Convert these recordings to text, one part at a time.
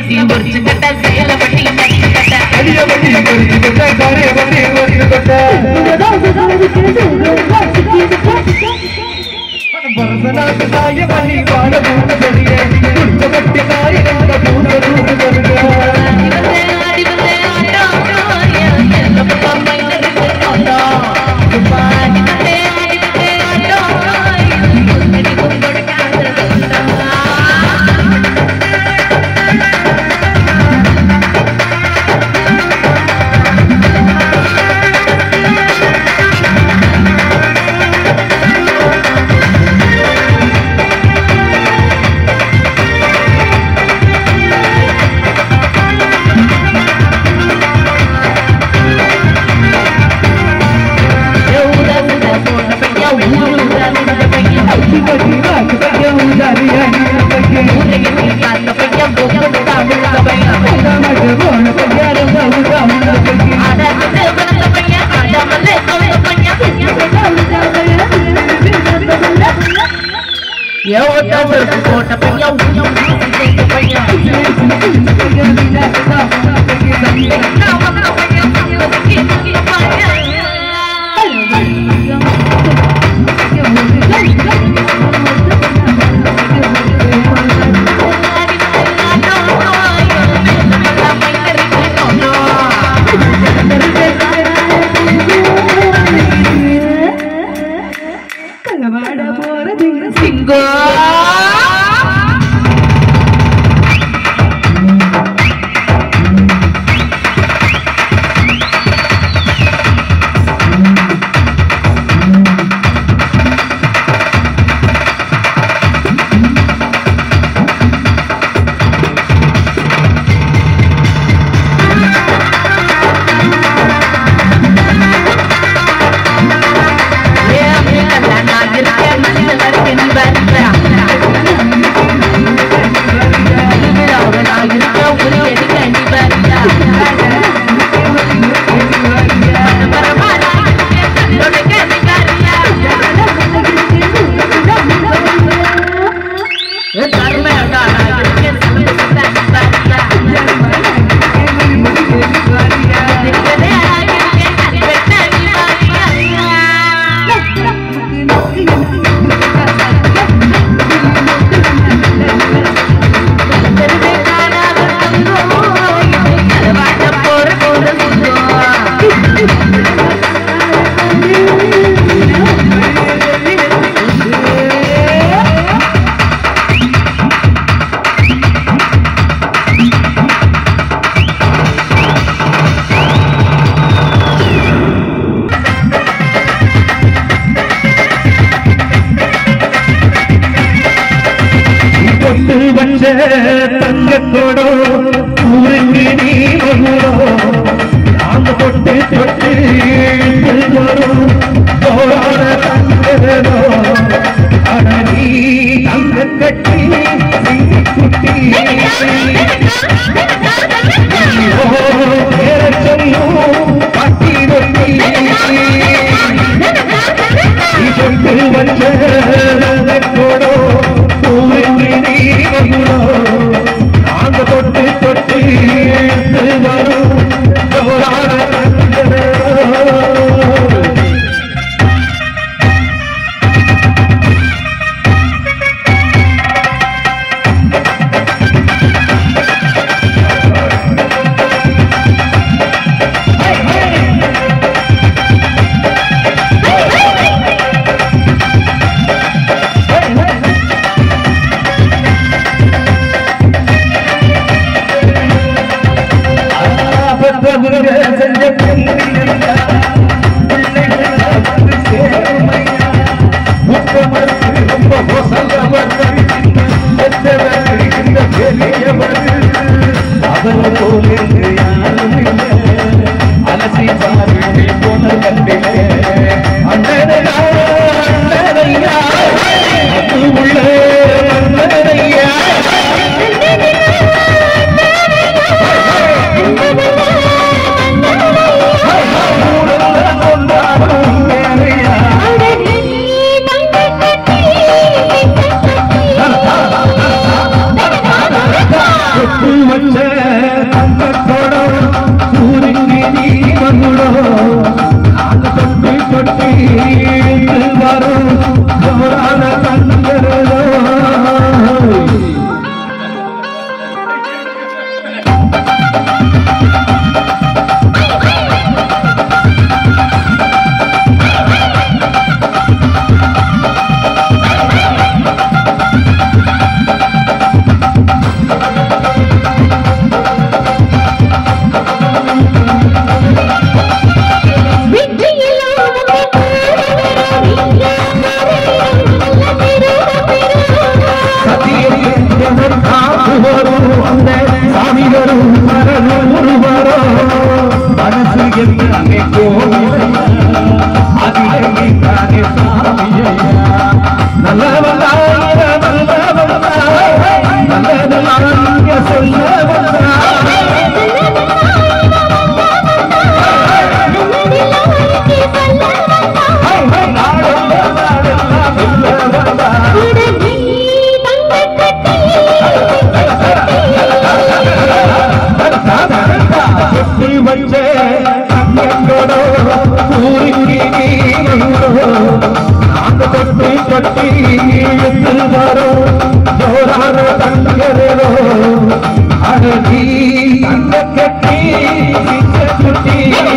பட்டி உரிச்சு கட்ட சேல பட்டி கட்டி கட்ட அடிய பட்டி பொறுத்து கொட்ட காரிய பட்டி பொறுத்து கொட்ட பரசனாக்கு தாய பள்ளி பாட பூண்டு பெரிய குடிச்ச பட்டி தாய கண்ட பூண்டு ரூபு வருக ஆடி வந்தே ஆட்டோ எல்ல பக்கம் மைனருக்கு ஆட்டோ ஆடி வந்தே ஆடி வந்தே ஆட்டோ குந்தடி குந்தடி காதல் ஊத ஊத போன பையா ஊத ஊத அந்த பையா பட்டி வாக்கு பைய உண்டாரி அடி பைய ஊரையில் அந்த பையா பொம்மை தமிழ் பையா மக போன பைய ரொம்ப உண்டாரி பைய அட வந்து வந்த பையா அடமல்ல சொல்ல பையா ஏவட்ட ஒரு போட்ட பையா ஊத ஊத பையா நான் வந்த பையா பையா பையா கொண்டு வந்த தங்கத்தோடோ ஊருக்கு நீ வருவோ நாங்க பொட்டு தொட்டு வரும் தோழான தங்கதோ அட நீ தங்க கட்டி சிங்கி குட்டி ஓ பேர சொல்லும் பட்டி ரொட்டி கொண்டு வந்த தங்கத்தோடோ ஊருக்கு நீ வருவோ நாங்க தொட்டு தொட்டு வரும் தோழான தங்கதோ கட்டி இழுத்து வரும் ஜோரான தங்கரோ அழகி தங்க கட்டி குட்டி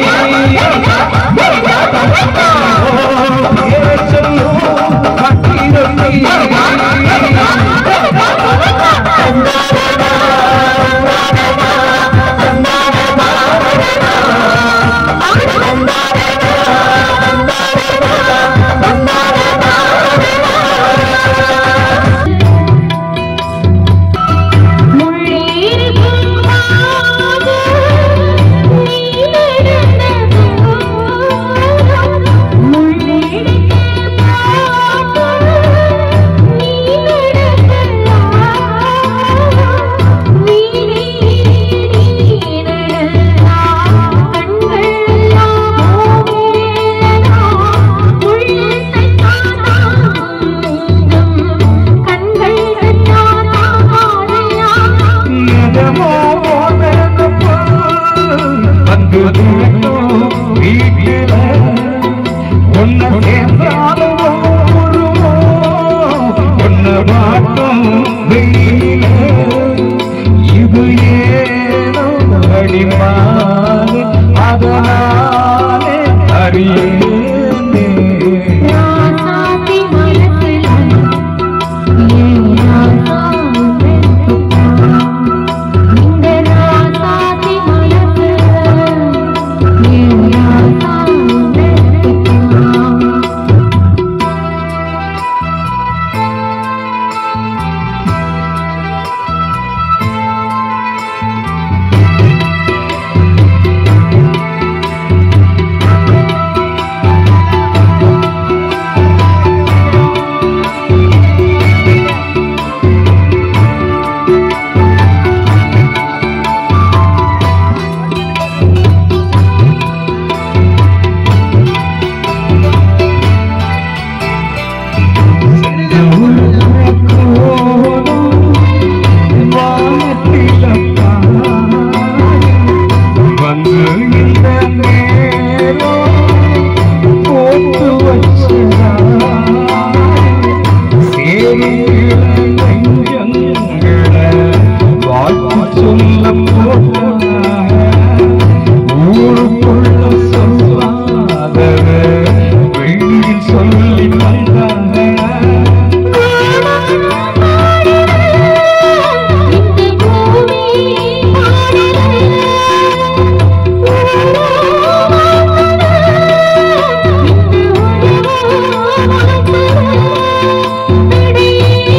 எதமோ நினைப்போ வந்து வீட்டில உன்னை சேர்ந்தாலும் ஊருமோ உன்னை மாட்டும் வெளியில இது ஏனோ அடிமாறு அதனாலே அறியேனே வந்து இந்த நேரம் போட்டு சொல்ல ஊருக்குள்ள சொல்லாத வெளியில் சொல்லி வந்தாங்க Thank you.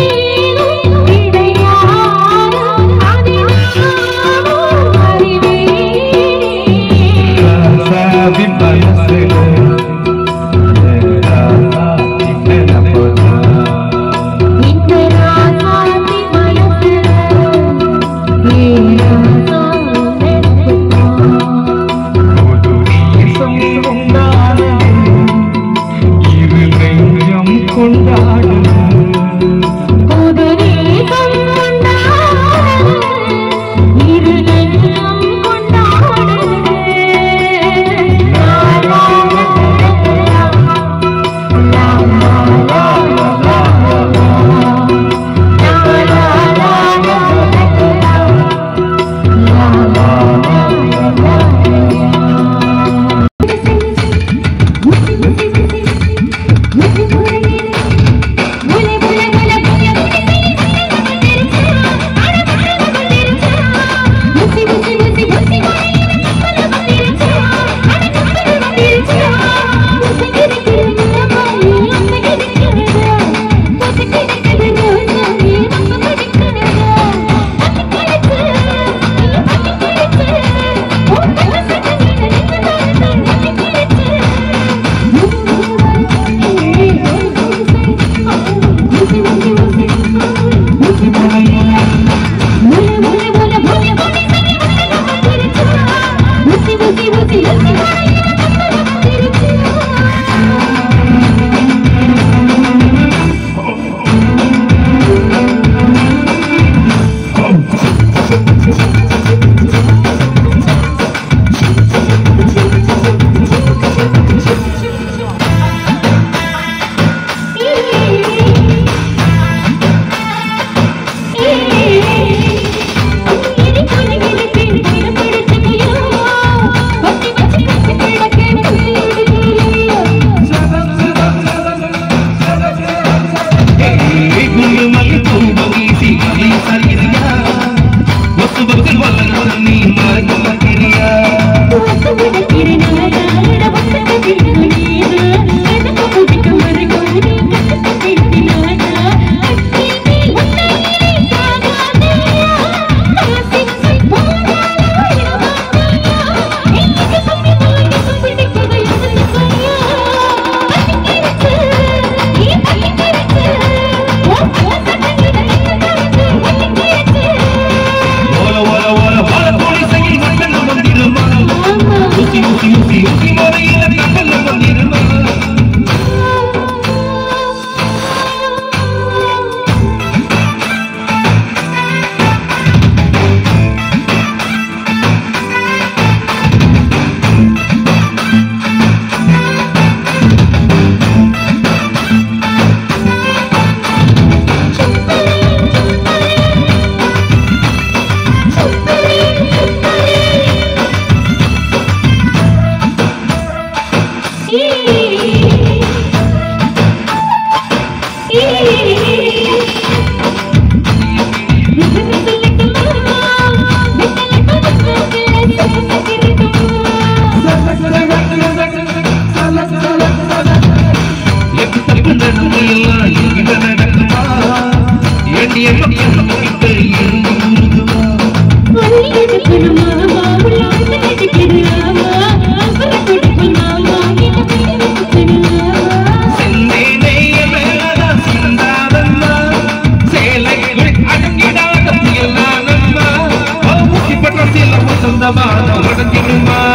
உடஞ்சிடுமா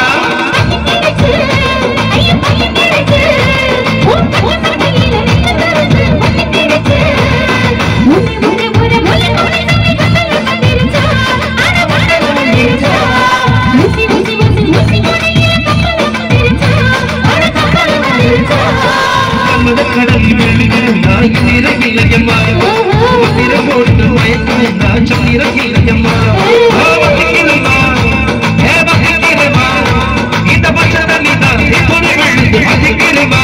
கடலில் விழுகிறேன் நான் இறங்கிலையம்மா மந்திரம் போட்டு மயக்கிறேன் நான் சொல்லிறங்கிலையம்மா வகிக்கிறமா ஏ வகிக்கிறமா இந்த பச்சதனி தான் எப்படி விழுந்து வகிக்கிறமா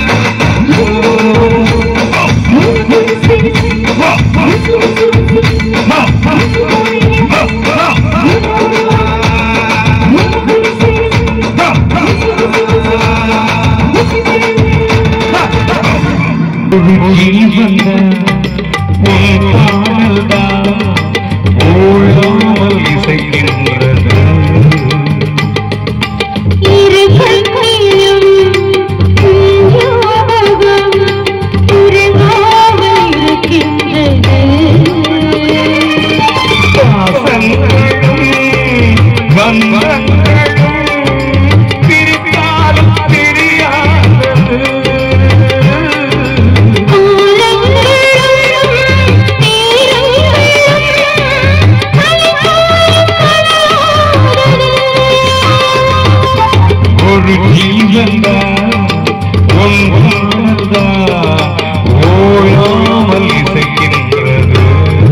ஒரு ஜீவன்தான் ஒன்றுதான் ஓயாமல் இசைக்கின்றது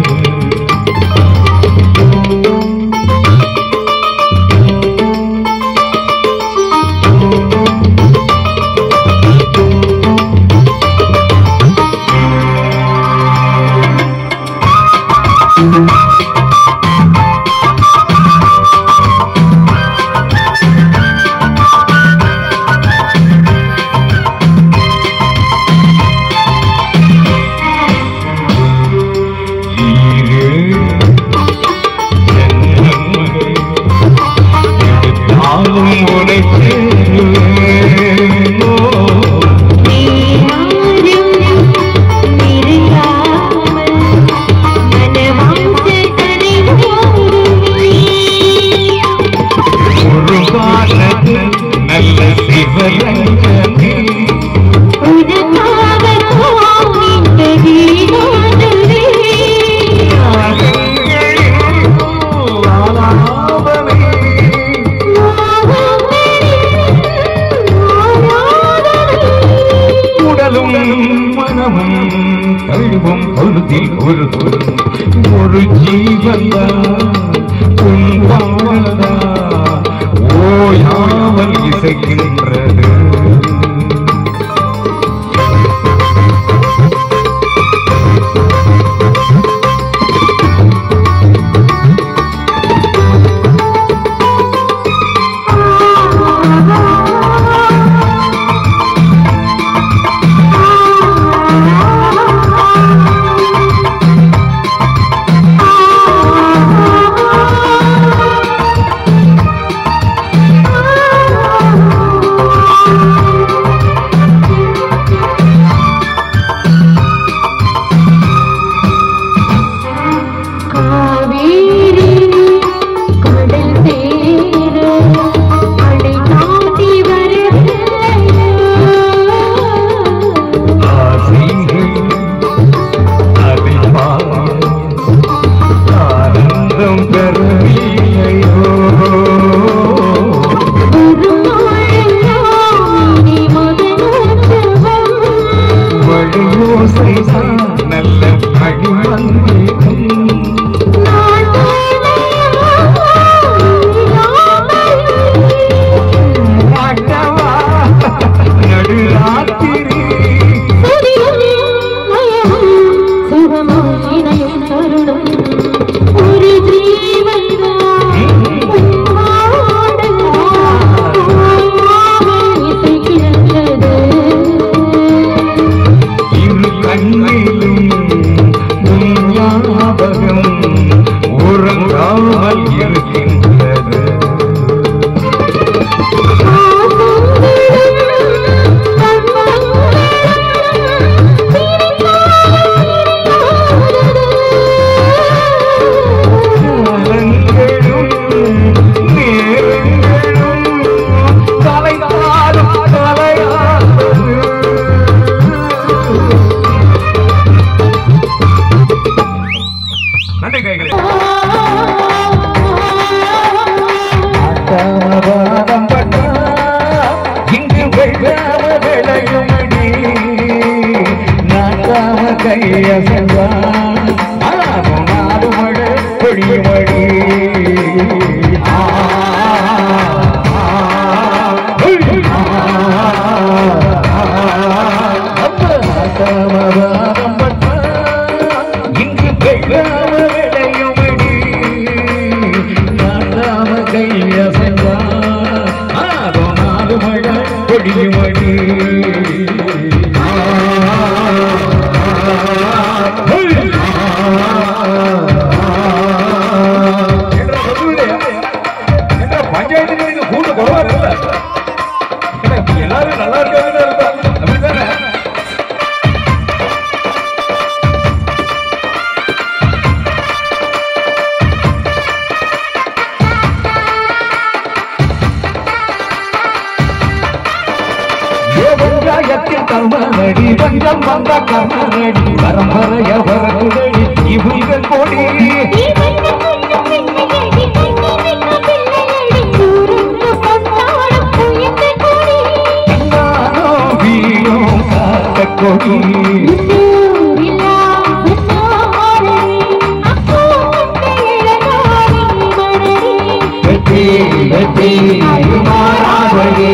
எடுத்தாலும் உனக்கு ஒரு பாடல் நல்ல சிவரங்கமே உடலும் மனமும் கழுவும் பொழுதில் ஒரு ஒரு ஜீவன்தான் உன் பாடல்தான் ஓயாமல் இசைக்கின்றது ஆசைகள் அதில் பாயும் ஆனந்தம் பெறவில்லையோ வழியோசை நல்ல வழி வந்தேன் வாட்டவா நடுராத்திரி ஒரு ஜீவன் இரு கண்ணிலும் உன் நன்றி கைகளே ஆட்டாமபாதம் பண்ணா இங்கு வெள்ளாம விளையுமடி நாட்டாம கைய சென்றான் ஆகும் நாடு மழை பொழியுமடி ஆ, ஆ, ஆட்டாமபாதம் பண்ணா இங்கு வெள்ளாம விளையுமடி நாட்டாம கைய சென்றான் ஆகும் நாடு மழை பொழியுமடி என்ற சொல்லுவிலே, என்ற பஞ்சாயத்து நீங்க கூட்டு குறவா இருக்குல்ல என்ன, எல்லாரும் நல்லா இருக்காங்கன்னு அர்த்தம். அப்படிதானே பஞ்சாயத்தில் கர்மநடி பஞ்சம் வந்த கர்மநடி பரம்பரைய வரகுதடி இவங்க கொடி கண்ணானோ வீணோ காத்த கொடி வெற்றி வெற்றி மாறாதடி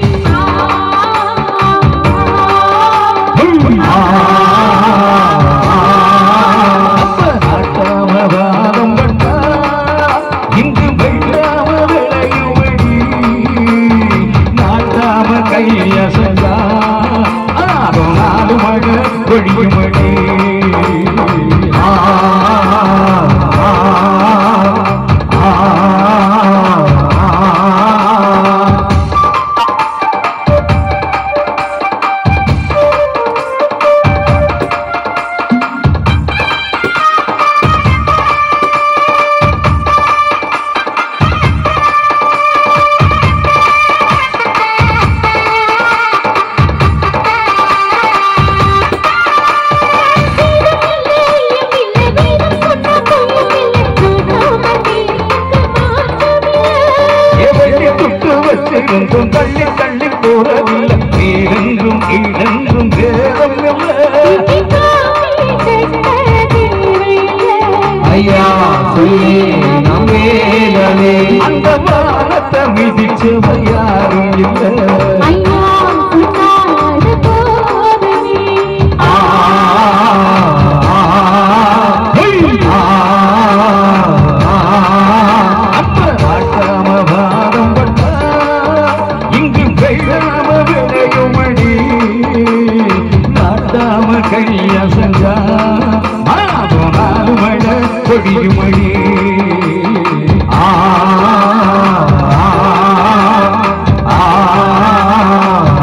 ஆட்டாமவாதம் பண்ணா இங்கு வெள்ளாம விளையுமடி நாட்டாம கைய செஞ்சா ஆகும் நாலு மழை பொழியுமடி ஆ, ஆ, ஆ, ஆ. எவழி துட்டு வச்சிருந்தும் தள்ளி தள்ளி போறதில்லை கீழென்றும் கீழென்றும் வேதம் ஐயா சொல்லி நம்பேதனே அந்த வானத்தை மிதிச்சவ யாரும் இல்லை ஆ, ஆ, ஆ, ஆ, அப்ப ஆட்டாம பாதம் பட்டா இங்கு வெள்ளாம விளையுமடி நாட்டாம கைய செஞ்சா மாதம் நாலு மழை பொடியுமடி ஆ ஆ, ஆ,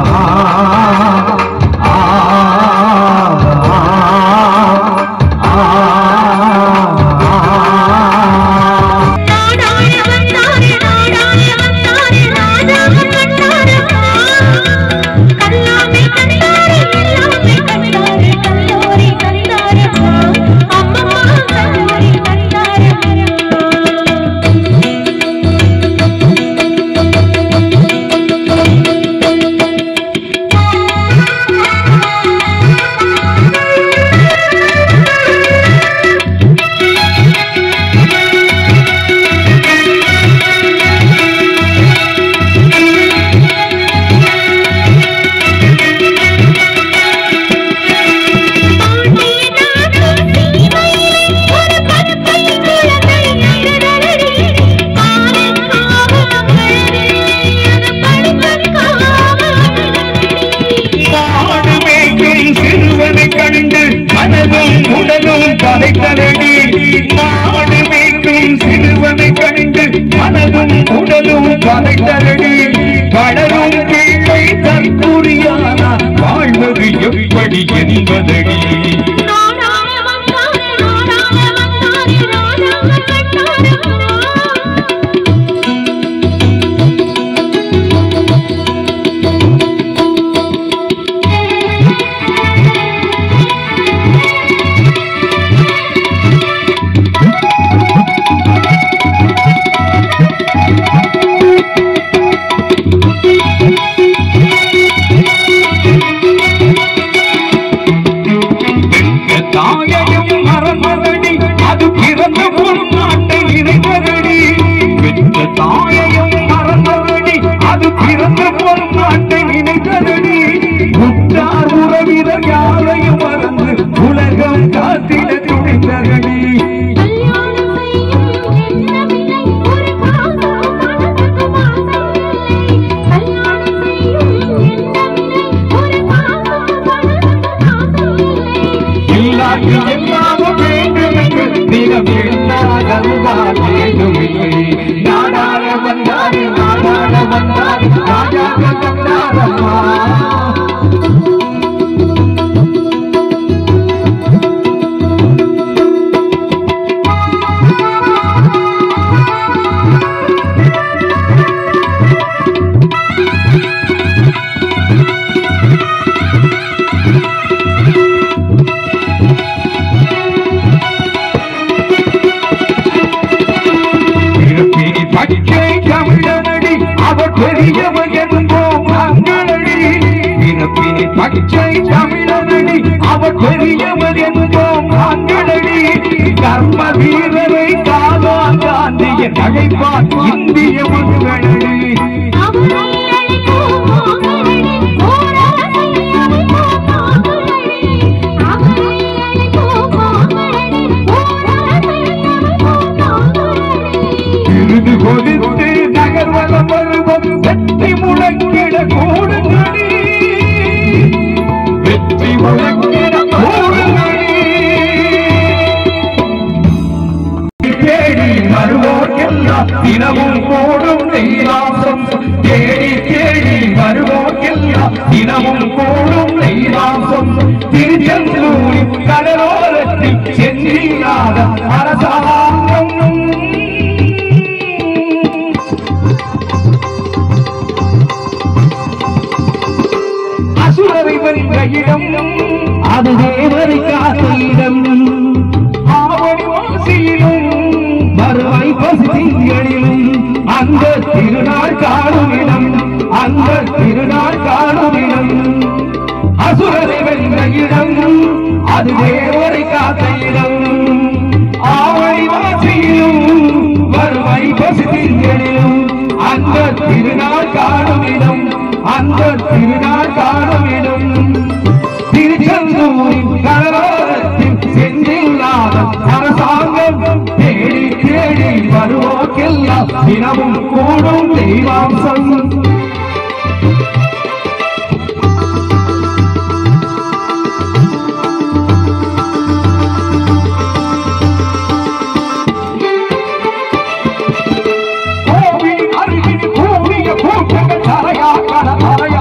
காடு மேய்க்கும் சிறுவனை கண்டு மனதும் உடலும் கலைத்தலடி மாடு மேய்க்கும் சிறுவனை கண்டு மனதும் உடலும் கலைத்தலடி வளரும் பிள்ளை தற்குறியானா வாழ்வது எப்படி என்பதடி Thank you. தாயையும் மறந்தவடி அது பிறந்த போல் நாட்டை நினைத்ததடி உற்றார் உறவினர் யாரையும் மறந்து உலகம் காத்திட துணிந்ததடி கல்யாணம் செய்யும் எண்ணமில்லை ஒரு காசம் பணத்துக்கு வாசமில்லை கல்யாணம் செய்யும் எண்ணமில்லை ஒரு காசம் பணத்துக்கு வாசமில்லை இல்லாது எல்லாமும் வேண்டும் என்று தினம் எண்ணாதல்தான் வேண்டுமில்லை நாடாள வந்தாரு நாடாள வந்தாரு ராஜாக வந்தாரம்மா இருப்பினி பச்சை தமிழனடி அவர் பெரியவர் என்போம் நாங்களடி இருப்பினி பச்சை தமிழனடி அவர் பெரியவர் என்போம் நாங்களடி கர்ம வீரரை காலா காந்திய நகைப்பார் இந்திய மக்களடி அவரை அழைக்கும் மாமலடி ஓரரசை அழைக்கும் மாமலடி அவரை அழைக்கும் மாமலடி ஓரரசை அழைக்கும் மாமலடி விருது கொடுத்து நகர்வலம் வருவோம் வெற்றி முழங்கிட கூடுங்கடி வெற்றி முழங்கிட கூடுங்கடி தேடி வருவோர்க்கெல்லாம் தினமும் கூடும் நெய்வாசம் தேடி தேடி வருவோர்க்கெல்லாம் தினமும் கூடும் நெய்வாசம் திருச்செந்தூரின் கடலோரத்தில் சென்றில்லாத அரசாங்கம் அசுரரை வென்ற இடம் அது தேவரை காத்த இடம் ஆவணி வாசியிலும் வருவாய் பசுதிகளிலும் அந்த திருநாள் காணும் இடம் அந்த திருநாள் காணும் இடம் அசுரரை வென்ற இடம் அது தேவரை காத்த இடம் ஆவணி வாசியிலும் வருவாய் பசுதிகளிலும் அந்த திருநாள் காணும் இடம் அந்த திருநாள் காணும் இடம் திருச்செந்தூரின் கடலோரத்தில் சென்றில்லாத அரசாங்கம் தேடி தேடி வருவோர்க்கெல்லாம் தினமும் கூடும் தெய்வாம்சம் கோவில் அருகில் கூடிய கூட்டங்கள் தரையா கடற்கரையா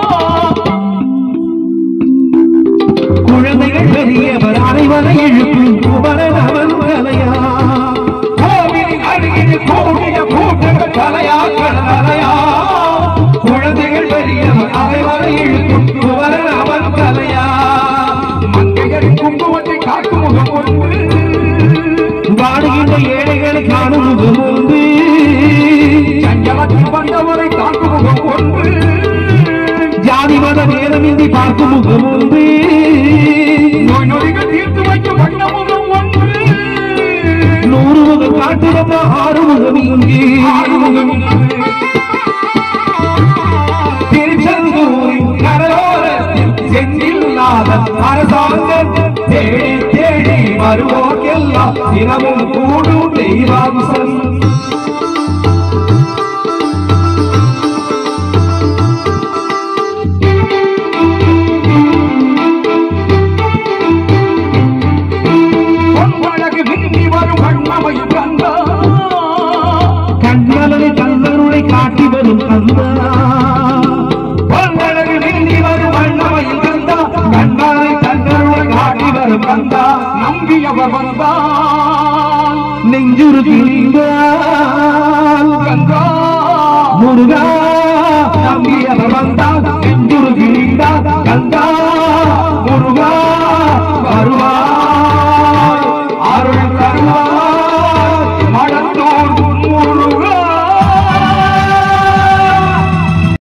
குழந்தைகள் பெரியவர் அனைவரை எழுப்பும் குமரனவன் கலையா கோவிலின் அருகில் கூடிய கூட்டங்கள் தலையா கடலையா குழந்தைகள் பெரியவர் அனைவரை எழுப்பும் குமரனவன் கலையா மங்கையர் குங்குமத்தை காக்கும் முகம் ஒன்று வாடுகின்ற ஏழைகளை காணும் முகம் ஒன்று சஞ்சலத்தில் வந்தவரை காக்கும் முகம் ஒன்று ஜாதி மத நேரமின்றி பார்க்கும் முகம் ஒன்று நோய் நொடிகள் தீர்த்து வைக்கும் வண்ண முகம் ஒன்று நூறு முகம் காட்டு வந்த ஆறு முகம் இங்கே ஆறு முகம் திருச்செந்தூரின் கடலோரத்தில் சென்றில்லாத அரசாங்கம் தேடி தேடி வருவோர்க்கெல்லாம் தினமும் கூடும் தெய்வாம்சம் பொன்வழகு விரும்பி வரும் கண்ணமையும் கந்தா கண்ணலனை கண்ணனுரை காட்டி வரும் கந்தா பொன்வழகு விரும்பி வரும் கண்ணமையும் கந்தா கண்ணனை கண்ணனுரை காட்டி வரும் கந்தா நம்பியவர் வந்தால் நெஞ்சுருகின்றால் கந்தா முருகா நம்பியவர் வந்தால் நெஞ்சுருகின்றால்